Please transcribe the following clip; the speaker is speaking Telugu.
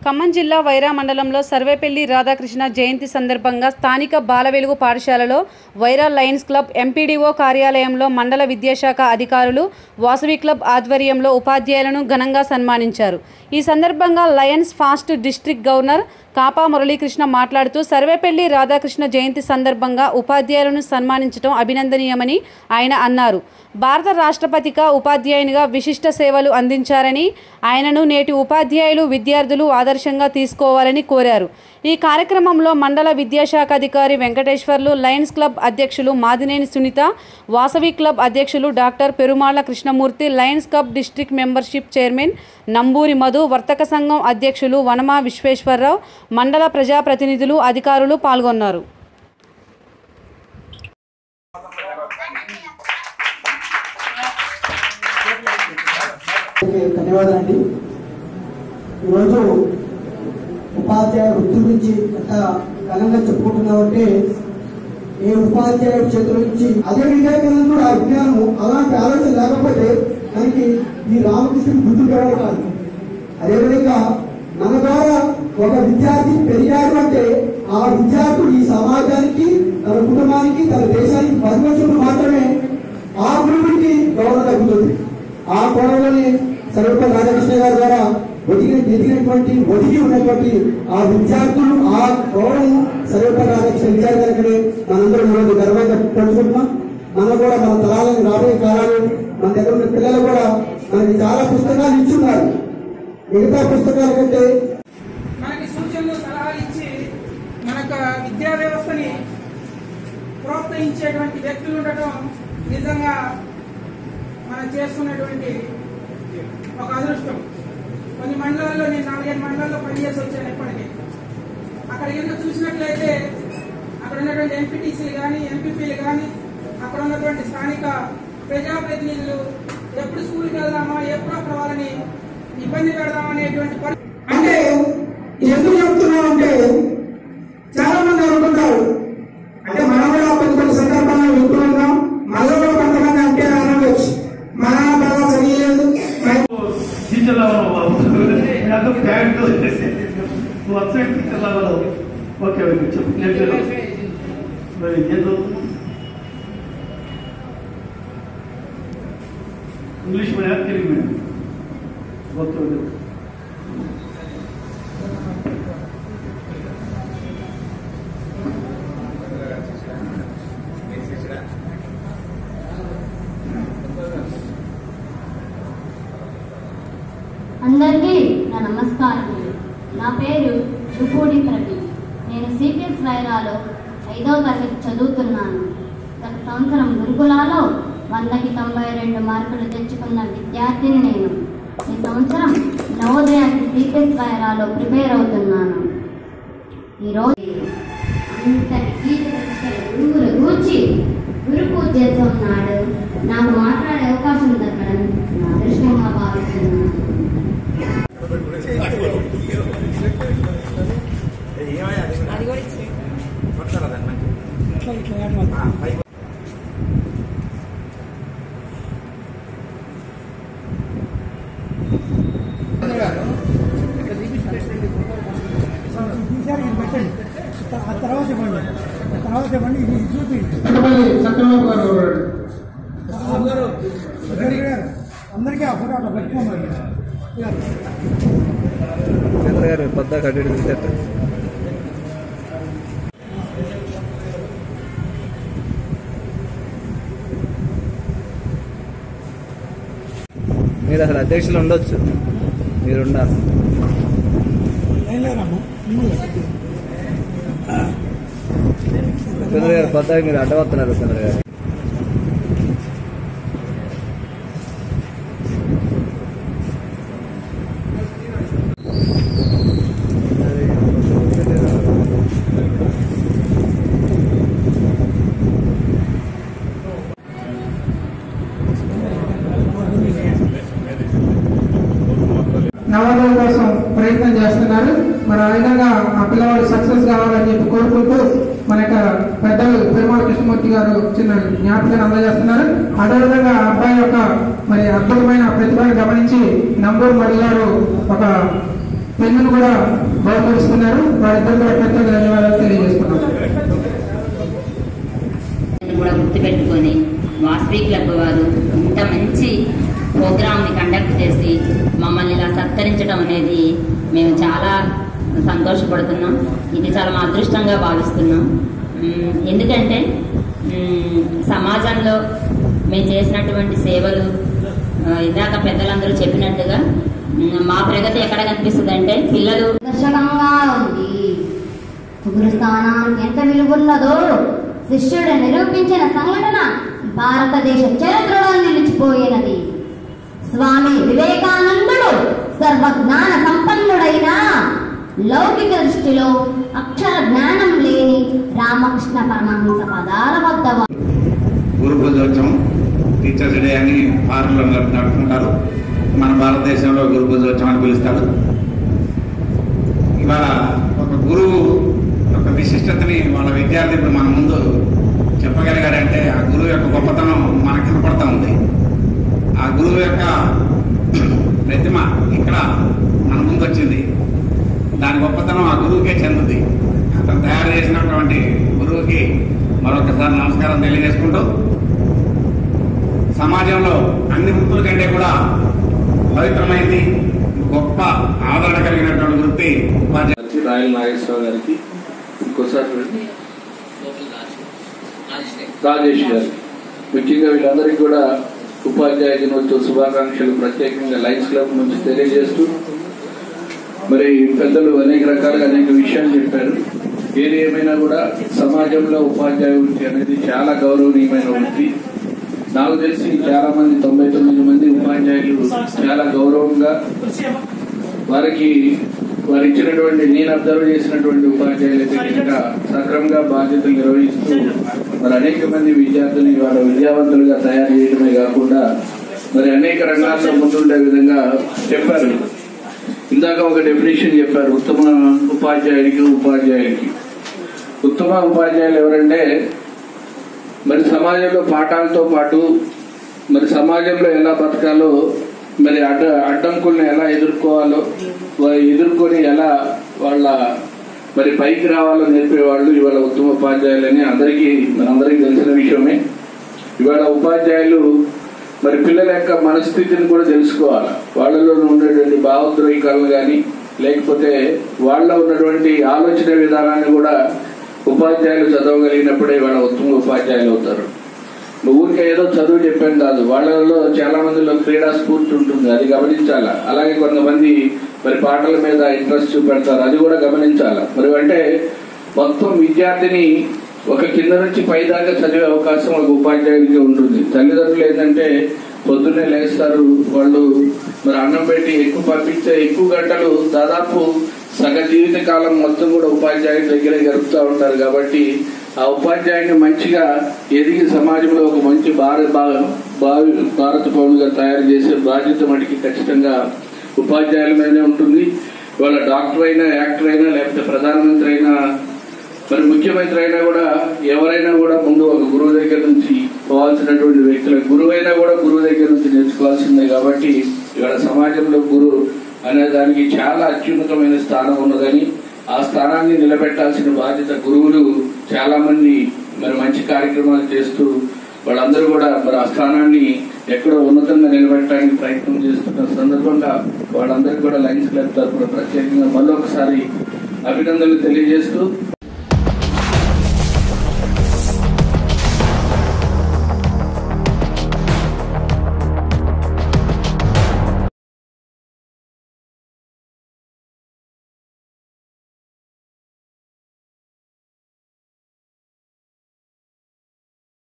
ఖమ్మం జిల్లా వైరా మండలంలో సర్వేపల్లి రాధాకృష్ణ జయంతి సందర్భంగా స్థానిక బాలవెలుగు పాఠశాలలో వైరా లయన్స్ క్లబ్ ఎంపీడీఓ కార్యాలయంలో మండల విద్యాశాఖ అధికారులు వాసవి క్లబ్ ఆధ్వర్యంలో ఉపాధ్యాయులను ఘనంగా సన్మానించారు ఈ సందర్భంగా lions past district governor Kapa Muralikrishna మాట్లాడుతూ సర్వేపల్లి రాధాకృష్ణ జయంతి సందర్భంగా ఉపాధ్యాయులను సన్మానించడం అభినందనీయమని ఆయన అన్నారు భారత రాష్ట్రపతిగా ఉపాధ్యాయునిగా విశిష్ట సేవలు అందించారని ఆయనను నేటి ఉపాధ్యాయులు విద్యార్థులు ఆదర్శంగా తీసుకోవాలని కోరారు ఈ కార్యక్రమంలో మండల విద్యాశాఖ అధికారి వెంకటేశ్వర్లు లయన్స్ క్లబ్ అధ్యక్షులు మాదినేని సునీత వాసవి క్లబ్ అధ్యక్షులు doctor Perumalla Krishnamurthy lions club district membership chairman Namburi Madhu వర్తక సంఘం అధ్యక్షులు వనమా విశ్వేశ్వరరావు మండల ప్రజాప్రతినిధులు అధికారులు పాల్గొన్నారు ధన్యవాదాలండి ఈరోజు ఉపాధ్యాయ వృత్తి గురించి ఎంత ఘనంగా చెప్పుకుంటున్నామంటే ఏ ఉపాధ్యాయుడి చేతుల నుంచి అదే వివేకానందుడు ఆ విజ్ఞానం అలాంటి ఆలోచన లేకపోతే మనకి ఈ రామకృష్ణుడు గుర్తు కావడం కాదు అదేవిధంగా మన ద్వారా ఒక విద్యార్థి పెరిగాడు అంటే ఆ విద్యార్థుడు ఈ సమాజానికి తన కుటుంబానికి తన దేశానికి పరివచనం మాత్రమే ఆ గురువుడికి గౌరవం తగ్గుతుంది ఆ కోణంలోనే సర్వపల్లి రాధాకృష్ణ గారి ద్వారా ఒదిగిన ఎదిగినటువంటి ఒదిగి ఉన్నటువంటి ఆ విద్యార్థులు ఆ గౌరవం సర్వపల్లి రాధాకృష్ణ విద్యార్థులకనే మనందరం ఈరోజు గర్వంగా పంచుకుంటున్నాం మనం కూడా మన తరాలను రాబోయే కాలాలు మన దగ్గర ఉన్న పిల్లలు కూడా మనకి చాలా పుస్తకాలు ఇచ్చున్నారు మిగతా పుస్తకాల కంటే మనకి సూచనలు సలహాలు ఇచ్చి మనకు విద్యా వ్యవస్థని ప్రోత్సహించేటువంటి వ్యక్తులు ఉండటం నిజంగా మనం చేస్తున్నటువంటి ఒక అదృష్టం కొన్ని మండలాల్లో నేను నాలుగైదు మండలాల్లో పనిచేసి వచ్చాను ఇప్పటికీ అక్కడ కనుక చూసినట్లయితే అక్కడ ఉన్నటువంటి ఎంపీటీసీలు కానీ ఎంపీపీలు కానీ అక్కడ ఉన్నటువంటి స్థానిక ప్రజాప్రతినిధులు ఎప్పుడు స్కూల్కి వెళ్దామా ఎప్పుడు అక్కడ వాళ్ళని ఇబ్బంది పెడదామా అనేటువంటి పరి- అంటే ఎందుకు చెప్తున్నాం అంటే చాలా మంది అనుకుంటారు అంటే మనం కూడా కొన్ని కొన్ని సందర్భాల్లో వింటూ ఉన్నాం మనలో కూడా కొంతమంది అంటే అనవచ్చు మన బాగా చదివలేదు టీచర్ లెవెల్ నాకు ప్యాంట్ వచ్చాడు టీచర్ లెవెల్ ఓకే ఓకే చెప్పు నేను చెప్పు. మరి ఏం చదువుతున్నావు English medium Telugu medium okay okay అందరికీ నా నమస్కారం నా పేరు దుపూడి ప్రవీణ్ నేను సిపిఎస్ వైరాలో ఐదవ తరగతి చదువుతున్నాను గత సంవత్సరం గురుకులాలో వందకి తొంభై రెండు మార్కులు తెచ్చుకున్న విద్యార్థిని నేను ఈ సంవత్సరం నవోదయానికి సిపిఎస్ వైరాలో ప్రిపేర్ అవుతున్నాను ఈరోజు అంతటి గీత గురువుల గూర్చి గురు పూజ చేస్తున్నాడు నాకు మాట్లాడే అవకాశం దక్కడం నా అదృష్టంగా భావిస్తున్నాను ఆ తర్వాత ఇవ్వండి ఆ తర్వాత ఇవ్వండి ఇది చూపించండి చంద్రబాబు గారు అందరికీ ఆ ఫోటో అట్లా పెట్టుకోమని గారు పొద్ద కట్టి తీసేట మీరు అసలు అధ్యక్షులు ఉండొచ్చు మీరుండాలి ఏం లేదమ్మా చంద్ర గారు పొద్దాకి మీరు అడ్డవస్తున్నారు చంద్ర గారు నవోదయం కోసం ప్రయత్నం చేస్తున్నారు మరి ఆ విధంగా ఆ పిల్లవాడు సక్సెస్ కావాలని చెప్పి కోరుకుంటూ మన యొక్క పెద్దలు పెరుమాళ కృష్ణమూర్తి గారు చిన్న జ్ఞాపకాన్ని అందజేస్తున్నారు అదేవిధంగా ఆ అబ్బాయి యొక్క మరి అద్భుతమైన ప్రతిభను గమనించి నంబూరు మడి గారు ఒక పెన్నులు కూడా బహుకరిస్తున్నారు వారిద్దరు కూడా ప్రత్యేక ధన్యవాదాలు తెలియజేస్తున్నాం కూడా గుర్తుపెట్టుకొని వాసవి క్లబ్ వారు ఇంత మంచి ప్రోగ్రామ్ని కండక్ట్ చేసి మమ్మల్ని ఇలా సత్కరించడం అనేది మేము చాలా సంతోషపడుతున్నాం ఇది చాలా మా అదృష్టంగా భావిస్తున్నాం మ్మ్, ఎందుకంటే మ్మ్, సమాజంలో మేము చేసినటువంటి సేవలు ఆ, ఇందాక పెద్దలందరూ చెప్పినట్టుగా మ్మ్, మా ప్రగతి ఎక్కడ కనిపిస్తుంది అంటే పిల్లలు దర్శకంగా ఉంది గురు స్థానానికి ఎంత విలువన్నదో శిష్యుడు నిరూపించిన సంఘటన భారతదేశ చరిత్రలో నిలిచిపోయినది స్వామి వివేకానందుడు సర్వజ్ఞాన సంపన్నుడైన లౌకిక దృష్టిలో అక్షర జ్ఞానం లేని రామకృష్ణ పరమహంస పదాల వద్ద గురు పూజోత్సవం టీచర్స్ డే అని ఫారెన్లో నడుపుకుంటారు మన భారతదేశంలో గురు పూజోత్సవం అని పిలుస్తారు ఇవాళ ఒక గురువు ఒక విశిష్టతని వాళ్ళ విద్యార్థి ఇప్పుడు మన ముందు చెప్పగలిగాడంటే ఆ గురువు యొక్క గొప్పతనం మనకు కనపడతా ఉంది ఆ గురువు యొక్క ప్రతిమ ఇక్కడ మన ముందు వచ్చింది దాని గొప్పతనం ఆ గురువుకే చెందుతుంది అతను తయారు చేసినటువంటి గురువుకి మరొకసారి నమస్కారం తెలియజేసుకుంటూ సమాజంలో అన్ని వృత్తుల కంటే కూడా పవిత్రమైంది గొప్ప ఆదరణ కలిగినటువంటి వృత్తి ఉపాధ్యాయులు రాయల్ నాగేశ్వరరావు గారికి ఇంకోసారి చూడండి. రాజేష్ గారు ముఖ్యంగా వీళ్ళందరికీ కూడా ఉపాధ్యాయ దినోత్సవ శుభాకాంక్షలు ప్రత్యేకంగా లయన్స్ క్లబ్ నుంచి తెలియజేస్తూ మరి పెద్దలు అనేక రకాలుగా అనేక విషయాలు చెప్పారు ఏది ఏమైనా కూడా సమాజంలో ఉపాధ్యాయ వృత్తి అనేది చాలా గౌరవనీయమైన వృత్తి నాకు తెలిసి చాలా మంది తొంభై తొమ్మిది మంది ఉపాధ్యాయులు చాలా గౌరవంగా వారికి వారు ఇచ్చినటువంటి నేను అబ్జర్వ్ చేసినటువంటి ఉపాధ్యాయులు అయితే కనుక సక్రమంగా బాధ్యతలు నిర్వహిస్తూ మరి అనేక మంది విద్యార్థులు వాళ్ళ విద్యావంతులుగా తయారు చేయడమే కాకుండా మరి అనేక రంగాల్లో ముందుండే విధంగా చెప్పారు ఇందాక ఒక డెఫినేషన్ చెప్పారు ఉత్తమ ఉపాధ్యాయుడికి ఉపాధ్యాయుడికి ఉత్తమ ఉపాధ్యాయులు ఎవరంటే మరి సమాజంలో పాఠాలతో పాటు మరి సమాజంలో ఎలా బతకాలో మరి అడ్డ అడ్డంకుల్ని ఎలా ఎదుర్కోవాలో వా- ఎదుర్కొని ఎలా వాళ్ళ మరి పైకి రావాలో నేర్పేవాళ్ళు ఇవాళ ఉత్తమ ఉపాధ్యాయులని అందరికీ మనందరికీ తెలిసిన విషయమే ఇవాళ ఉపాధ్యాయులు మరి పిల్లల యొక్క మనస్థితిని కూడా తెలుసుకోవాలి వాళ్ళలో ఉండేటువంటి భావోద్రేకాలను కానీ లేకపోతే వాళ్ళ ఉన్నటువంటి ఆలోచన విధానాన్ని కూడా ఉపాధ్యాయులు చదవగలిగినప్పుడే వాళ్ళ ఉత్తమ ఉపాధ్యాయులు అవుతారు ఊరికే ఏదో చదువు చెప్పాను కాదు వాళ్ళలో చాలా మందిలో క్రీడా స్ఫూర్తి ఉంటుంది అది గమనించాలా అలాగే కొంతమంది మరి పాటల మీద ఇంట్రెస్ట్ చూపెడతారు అది కూడా గమనించాలా మరి అంటే మొత్తం విద్యార్థిని ఒక కింద నుంచి పై దాకా చదివే అవకాశం ఒక ఉపాధ్యాయుడికి ఉంటుంది తల్లిదండ్రులు ఏంటంటే పొద్దున్నే లేస్తారు వాళ్ళు మరి అన్నం పెట్టి ఎక్కువ పంపిస్తే ఎక్కువ గంటలు దాదాపు సగ జీవిత కాలం మొత్తం కూడా ఉపాధ్యాయుడి దగ్గరే గడుపుతూ ఉంటారు కాబట్టి ఆ ఉపాధ్యాయుని మంచిగా ఎదిగి సమాజంలో ఒక మంచి భారత భావి భారత పౌరులుగా తయారు చేసే బాధ్యత మనకి ఖచ్చితంగా ఉపాధ్యాయుల మీదనే ఉంటుంది వాళ్ళ డాక్టర్ అయినా యాక్టర్ అయినా లేకపోతే ప్రధానమంత్రి అయినా మరి ముఖ్యమంత్రి అయినా కూడా ఎవరైనా కూడా ముందు ఒక గురువు దగ్గర నుంచి పోవాల్సినటువంటి వ్యక్తులు గురువు అయినా కూడా గురువు దగ్గర నుంచి నేర్చుకోవాల్సిందే కాబట్టి ఇవాళ సమాజంలో గురు అనే దానికి చాలా అత్యున్నతమైన స్థానం ఉన్నదని ఆ స్థానాన్ని నిలబెట్టాల్సిన బాధ్యత గురువులు చాలా మంది మరి మంచి కార్యక్రమాలు చేస్తూ వాళ్ళందరూ కూడా మరి ఆ స్థానాన్ని ఎక్కడో ఉన్నతంగా నిలబెట్టడానికి ప్రయత్నం చేస్తున్న సందర్భంగా వాళ్ళందరికీ కూడా లైన్స్ క్లబ్ తరఫున ప్రత్యేకంగా మళ్ళొకసారి అభినందనలు తెలియజేస్తూ